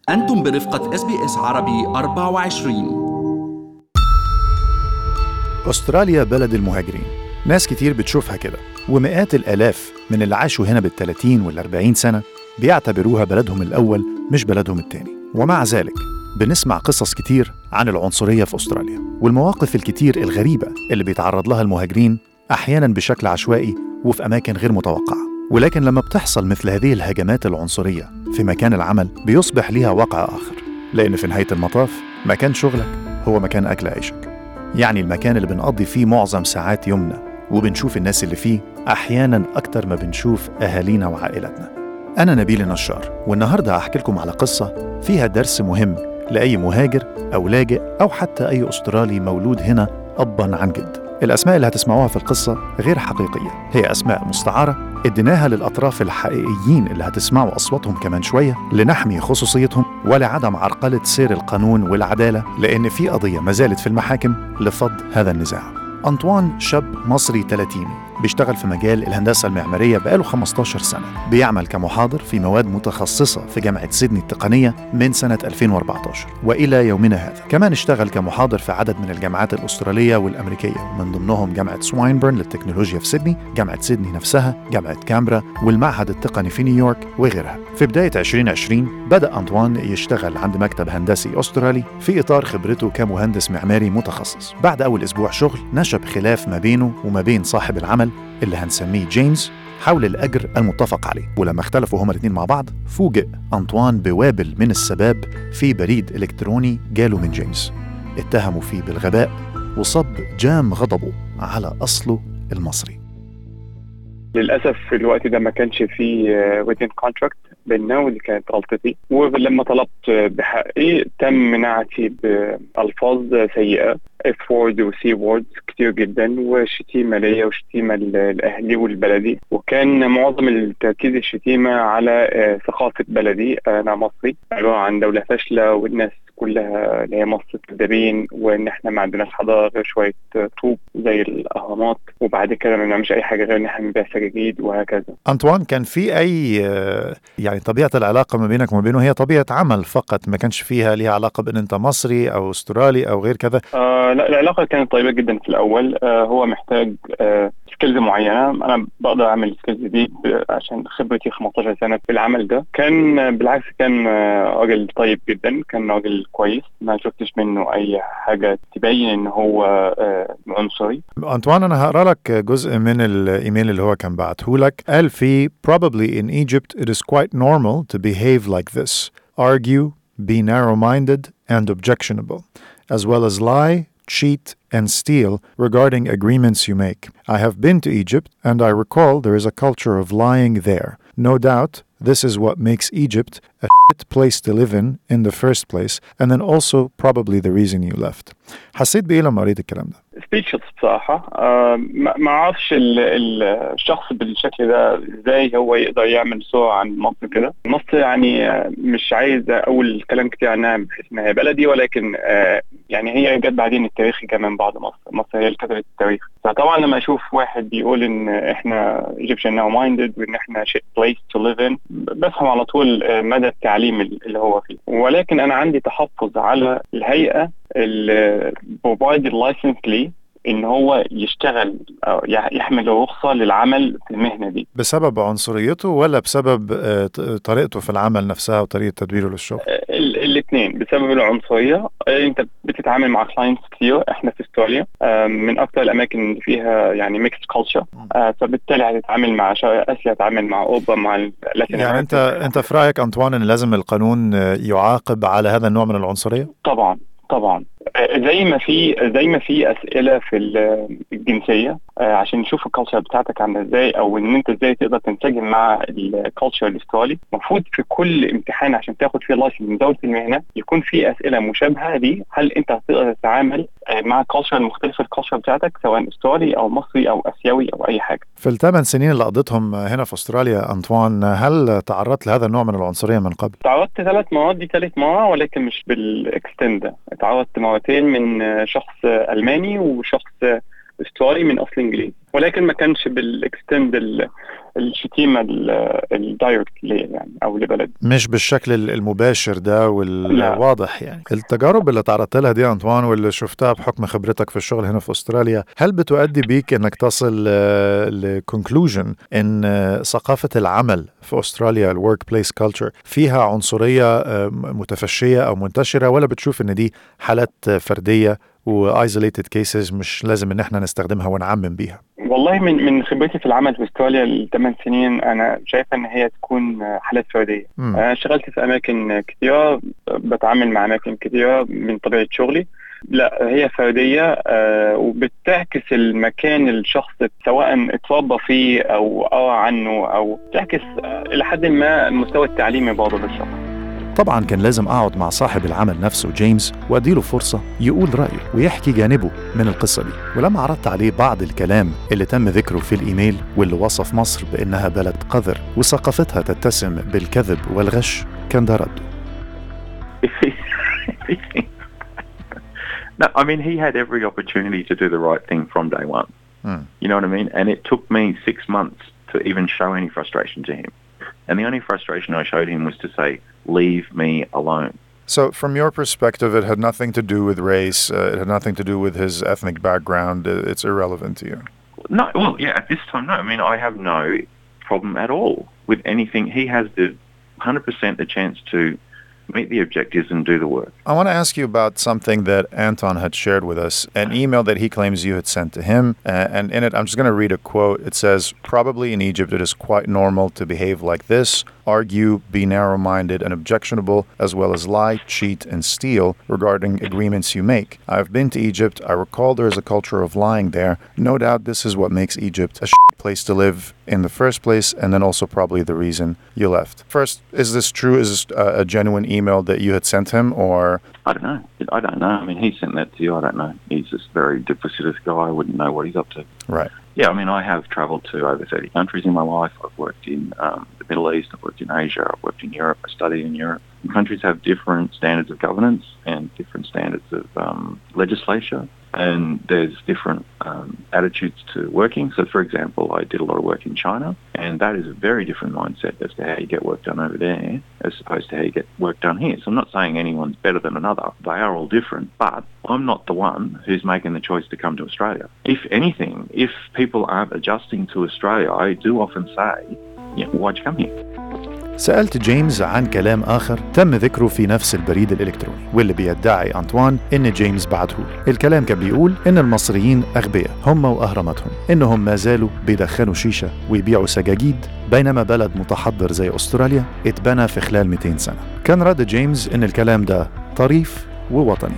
أنتم برفقة اس بي اس عربي 24 أستراليا بلد المهاجرين ناس كتير بتشوفها كده ومئات الآلاف من اللي عاشوا هنا بالثلاثين والأربعين سنة بيعتبروها بلدهم الأول مش بلدهم التاني ومع ذلك بنسمع قصص كتير عن العنصرية في أستراليا والمواقف الكتير الغريبة اللي بيتعرض لها المهاجرين أحيانا بشكل عشوائي وفي أماكن غير متوقعة ولكن لما بتحصل مثل هذه الهجمات العنصرية في مكان العمل بيصبح ليها واقع آخر لأن في نهاية المطاف مكان شغلك هو مكان أكل عيشك يعني المكان اللي بنقضي فيه معظم ساعات يومنا وبنشوف الناس اللي فيه أحيانا أكتر ما بنشوف أهالينا وعائلتنا أنا نبيل النشار والنهاردة هحكي لكم على قصة فيها درس مهم لأي مهاجر أو لاجئ أو حتى أي أسترالي مولود هنا أبا عن جد الأسماء اللي هتسمعوها في القصة غير حقيقية هي أسماء مستعارة اديناها للأطراف الحقيقيين اللي هتسمعوا أصواتهم كمان شوية لنحمي خصوصيتهم ولعدم عرقلة سير القانون والعدالة لأن في قضية ما زالت في المحاكم لفض هذا النزاع أنطوان شاب مصري تلاتيني بيشتغل في مجال الهندسة المعمارية بقاله 15 سنة بيعمل كمحاضر في مواد متخصصة في جامعة سيدني التقنية من سنة 2014 وإلى يومنا هذا كمان اشتغل كمحاضر في عدد من الجامعات الأسترالية والأمريكية من ضمنهم جامعة سواينبرن للتكنولوجيا في سيدني جامعة سيدني نفسها جامعة كامبرا والمعهد التقني في نيويورك وغيرها في بداية 2020 بدأ أنطوان يشتغل عند مكتب هندسي أسترالي في إطار خبرته كمهندس معماري متخصص بعد أول أسبوع شغل نشب خلاف ما بينه وما بين صاحب العمل اللي هنسميه جيمس حول الأجر المتفق عليه ولما اختلفوا هما الاثنين مع بعض فوجئ أنطوان بوابل من السباب في بريد إلكتروني جاله من جيمس اتهموا فيه بالغباء وصب جام غضبه على أصله المصري للاسف في الوقت ده ما كانش في ويتن كونتراكت بيننا ودي كانت غلطتي ولما طلبت بحقي تم مناعتي بالفاظ سيئه اف وورد وسي وورد كتير جدا وشتيمه ليا وشتيمه لاهلي والبلدي وكان معظم التركيز الشتيمه على ثقافه بلدي انا مصري عباره عن دوله فاشله والناس كلها اللي هي مصر كدابين وان احنا ما عندناش حضاره غير شويه طوب زي الاهرامات وبعد كده ما بنعملش اي حاجه غير ان احنا نبيع سجاجيد وهكذا. أنطوان كان في أي يعني طبيعة العلاقة ما بينك وما بينه هي طبيعة عمل فقط ما كانش فيها ليها علاقة بأن أنت مصري أو أسترالي أو غير كذا آه لا العلاقه كانت طيبه جدا في الاول آه هو محتاج آه سكيلز معينه انا بقدر اعمل السكيلز دي عشان خبرتي 15 سنه في العمل ده كان بالعكس كان راجل طيب جدا كان راجل كويس ما شفتش منه اي حاجه تبين ان هو عنصري أنطوان أنا هقرا لك جزء من الإيميل اللي هو كان بعته لك قال فيه probably in Egypt it is quite normal to behave like this argue be narrow-minded and objectionable as well as lie cheat and steal regarding agreements you make. I have been to Egypt and I recall there is a culture of lying there. No doubt this is what makes Egypt a shit place to live in in the first place and then also probably the reason you left. حسيت بإيه لما قريت الكلام ده؟ سبيتشز بصراحه آه ما اعرفش الشخص بالشكل ده ازاي هو يقدر يعمل صوره عن مصر كده مصر يعني مش عايز اقول كلام كتير عنها بحيث انها هي بلدي ولكن آه يعني هي جت بعدين التاريخ كمان بعد مصر مصر هي اللي كتبت التاريخ فطبعا لما اشوف واحد بيقول ان احنا Egyptian now minded وان احنا shit place to live in بفهم على طول مدى التعليم اللي هو فيه ولكن انا عندي تحفظ على الهيئه اللي بروفايد اللايسنس ليه ان هو يشتغل أو يحمل الرخصه للعمل في المهنه دي بسبب عنصريته ولا بسبب طريقته في العمل نفسها وطريقه تدبيره للشغل؟ الاثنين بسبب العنصريه انت بتتعامل مع كلاينتس كتير احنا في استراليا من اكثر الاماكن اللي فيها يعني ميكس كلتشر فبالتالي هتتعامل مع شرق اسيا هتتعامل مع اوروبا مع لاتين يعني انت انت في رايك انطوان ان لازم القانون يعاقب على هذا النوع من العنصريه؟ طبعا طبعا زي ما في زي ما في اسئله في الجنسيه عشان نشوف الكالتشر بتاعتك عامله ازاي او ان انت ازاي تقدر تنسجم مع الكالتشر الاسترالي المفروض في كل امتحان عشان تاخد فيه لايسنس من دوله المهنه يكون في اسئله مشابهه ليه هل انت هتقدر تتعامل مع الكالتشر المختلفه الكالتشر بتاعتك سواء استرالي او مصري او اسيوي او اي حاجه في الثمان سنين اللي قضيتهم هنا في استراليا انطوان هل تعرضت لهذا النوع من العنصريه من قبل؟ تعرضت ثلاث مرات دي ثالث مره ولكن مش بالاكستند تعرضت مرتين من شخص الماني وشخص استرالي من اصل انجليزي ولكن ما كانش بالاكستند الشتيمه الدايركت ليه يعني او لبلد مش بالشكل المباشر ده والواضح يعني التجارب اللي تعرضت لها دي انطوان واللي شفتها بحكم خبرتك في الشغل هنا في استراليا هل بتؤدي بيك انك تصل لكونكلوجن ان ثقافه العمل في استراليا الورك بليس كلتشر فيها عنصريه متفشيه او منتشره ولا بتشوف ان دي حالات فرديه وايزوليتد كيسز مش لازم ان احنا نستخدمها ونعمم بيها والله من من خبرتي في العمل في استراليا الثمان سنين انا شايف ان هي تكون حالات فرديه م. انا اشتغلت في اماكن كثيره بتعامل مع اماكن كثيره من طبيعه شغلي لا هي فرديه آه وبتعكس المكان الشخص سواء اتربى فيه او قرا عنه او تعكس آه الى حد ما المستوى التعليمي برضه للشخص طبعا كان لازم اقعد مع صاحب العمل نفسه جيمس واديله فرصه يقول رايه ويحكي جانبه من القصه دي ولما عرضت عليه بعض الكلام اللي تم ذكره في الايميل واللي وصف مصر بانها بلد قذر وثقافتها تتسم بالكذب والغش كان ده رده No, I mean, he had every opportunity to do the right thing from day one. Mm. You know what I mean? And it took me six months to even show any frustration to him. And the only frustration I showed him was to say, leave me alone. So, from your perspective, it had nothing to do with race, uh, it had nothing to do with his ethnic background. It's irrelevant to you. No, well, yeah, at this time, no. I mean, I have no problem at all with anything. He has the 100% the chance to meet the objectives and do the work. I want to ask you about something that Anton had shared with us, an email that he claims you had sent to him. Uh, and in it, I'm just going to read a quote. It says, Probably in Egypt, it is quite normal to behave like this argue, be narrow minded and objectionable, as well as lie, cheat, and steal regarding agreements you make. I've been to Egypt. I recall there is a culture of lying there. No doubt this is what makes Egypt a shit place to live in the first place, and then also probably the reason you left. First, is this true? Is this a, a genuine email that you had sent him, or? I don't know. I don't know. I mean, he sent that to you. I don't know. He's just a very duplicitous guy. I wouldn't know what he's up to. Right. Yeah, I mean, I have travelled to over 30 countries in my life. I've worked in um, the Middle East, I've worked in Asia, I've worked in Europe, I studied in Europe. And countries have different standards of governance and different standards of um, legislature, and there's different um, attitudes to working. So, for example, I did a lot of work in China, and that is a very different mindset as to how you get work done over there as opposed to how you get work done here. So, I'm not saying anyone's better than another, they are all different, but I'm not the one who's making the choice to come to Australia. If anything, if people aren't adjusting to Australia, I do often say, yeah, why'd you come here? سألت جيمس عن كلام آخر تم ذكره في نفس البريد الإلكتروني واللي بيدعي أنطوان إن جيمس بعته له الكلام كان بيقول إن المصريين أغبياء هم وأهراماتهم إنهم ما زالوا بيدخنوا شيشة ويبيعوا سجاجيد بينما بلد متحضر زي أستراليا اتبنى في خلال 200 سنة كان رد جيمس إن الكلام ده طريف ووطني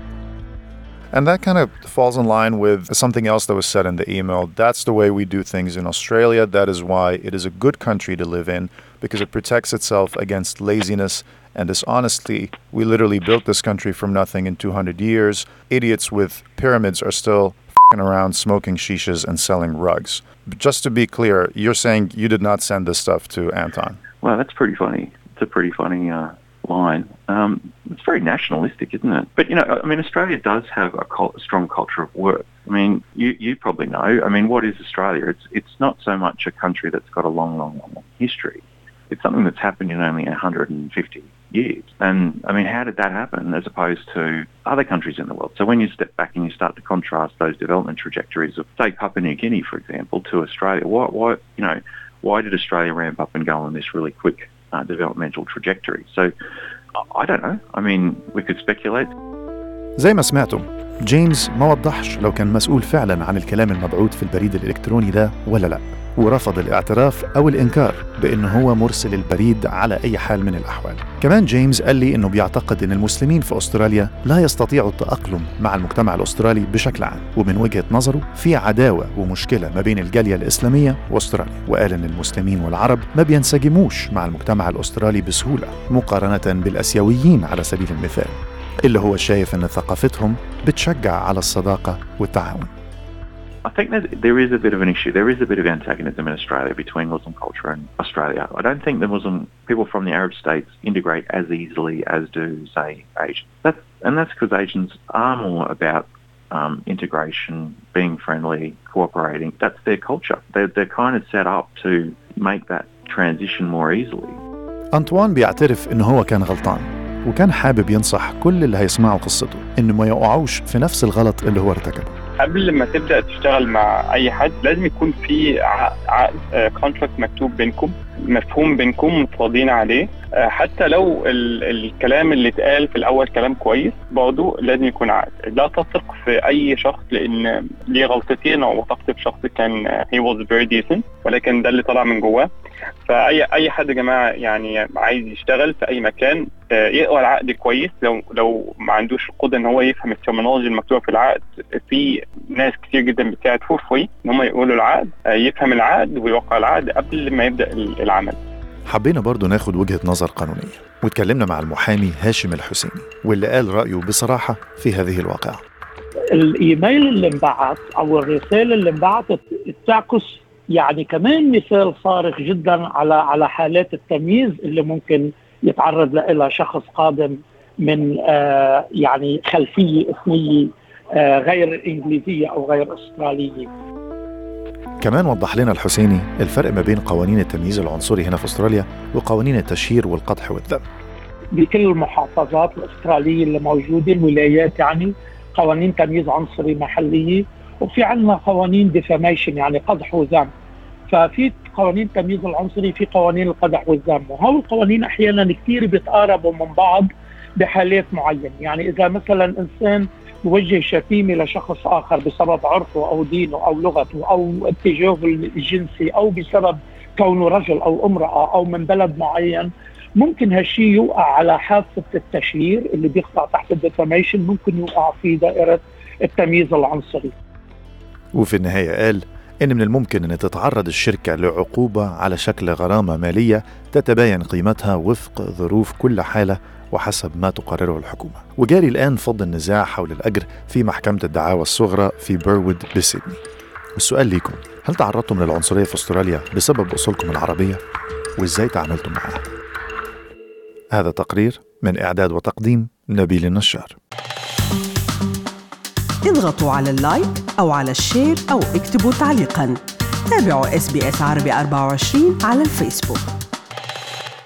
And that kind of falls in line with something else that was said in the email. That's the way we do things in Australia. That is why it is a good country to live in because it protects itself against laziness and dishonesty. We literally built this country from nothing in 200 years. Idiots with pyramids are still fing around smoking shishas and selling rugs. But just to be clear, you're saying you did not send this stuff to Anton. Well, that's pretty funny. It's a pretty funny uh, line. Um, it's very nationalistic, isn't it? But you know, I mean, Australia does have a, cult, a strong culture of work. I mean, you you probably know. I mean, what is Australia? It's it's not so much a country that's got a long, long, long, long history. It's something that's happened in only 150 years. And I mean, how did that happen as opposed to other countries in the world? So when you step back and you start to contrast those development trajectories of, say, Papua New Guinea, for example, to Australia, why, why you know, why did Australia ramp up and go on this really quick uh, developmental trajectory? So I don't know. I mean, we could speculate. زي ما سمعتم جيمس ما وضحش لو كان مسؤول فعلا عن الكلام المبعوث في البريد الإلكتروني ده ولا لا ورفض الاعتراف أو الإنكار بأنه هو مرسل البريد على أي حال من الأحوال كمان جيمس قال لي أنه بيعتقد أن المسلمين في أستراليا لا يستطيعوا التأقلم مع المجتمع الأسترالي بشكل عام ومن وجهة نظره في عداوة ومشكلة ما بين الجالية الإسلامية وأستراليا وقال أن المسلمين والعرب ما بينسجموش مع المجتمع الأسترالي بسهولة مقارنة بالأسيويين على سبيل المثال اللي هو شايف أن ثقافتهم بتشجع على الصداقة والتعاون I think that there is a bit of an issue. There is a bit of antagonism in Australia between Muslim culture and Australia. I don't think the Muslim people from the Arab states integrate as easily as do, say, Asians. That's, and that's because Asians are more about um, integration, being friendly, cooperating. That's their culture. They're, they're kind of set up to make that transition more easily. أنطوان بيعترف إنه هو كان غلطان وكان حابب ينصح كل اللي هيسمعوا قصته إنه ما يقعوش في نفس الغلط اللي هو ارتكبه قبل ما تبدا تشتغل مع اي حد لازم يكون في ع- عقد كونتراكت مكتوب بينكم مفهوم بينكم متفاضين عليه آه، حتى لو ال- الكلام اللي اتقال في الاول كلام كويس برضه لازم يكون عقد لا تثق في اي شخص لان ليه غلطتين او وثقت في شخص كان هي واز فيري ديسنت ولكن ده اللي طلع من جواه فاي اي حد يا جماعه يعني عايز يشتغل في اي مكان آه، يقرا العقد كويس لو لو ما عندوش القدره ان هو يفهم الترمينولوجي المكتوبه في العقد في ناس كتير جدا بتساعد فور فري ان هم يقولوا العقد آه، يفهم العقد ويوقع العقد قبل ما يبدا ال- العمل حبينا برضو ناخد وجهة نظر قانونية واتكلمنا مع المحامي هاشم الحسيني واللي قال رأيه بصراحة في هذه الواقعة الايميل اللي انبعت او الرساله اللي انبعتت تعكس يعني كمان مثال صارخ جدا على على حالات التمييز اللي ممكن يتعرض لها شخص قادم من آه يعني خلفيه اثنيه آه غير انجليزيه او غير استراليه. كمان وضح لنا الحسيني الفرق ما بين قوانين التمييز العنصري هنا في استراليا وقوانين التشهير والقدح والذم بكل المحافظات الاستراليه اللي موجوده الولايات يعني قوانين تمييز عنصري محليه وفي عندنا قوانين ديفاميشن يعني قدح وذم ففي قوانين التمييز العنصري في قوانين القدح والذم وهول القوانين احيانا كثير بيتقاربوا من بعض بحالات معينه يعني اذا مثلا انسان يوجه شتيمه لشخص اخر بسبب عرقه او دينه او لغته او اتجاهه الجنسي او بسبب كونه رجل او امراه او من بلد معين ممكن هالشيء يوقع على حافه التشهير اللي بيخضع تحت الديفاميشن ممكن يوقع في دائره التمييز العنصري وفي النهاية قال إن من الممكن أن تتعرض الشركة لعقوبة على شكل غرامة مالية تتباين قيمتها وفق ظروف كل حالة وحسب ما تقرره الحكومة وجاري الآن فض النزاع حول الأجر في محكمة الدعاوى الصغرى في بيروود بسيدني والسؤال ليكم هل تعرضتم للعنصرية في أستراليا بسبب أصولكم العربية؟ وإزاي تعاملتم معها؟ هذا تقرير من إعداد وتقديم نبيل النشار اضغطوا على اللايك أو على الشير أو اكتبوا تعليقاً تابعوا اس بي اس عربي 24 على الفيسبوك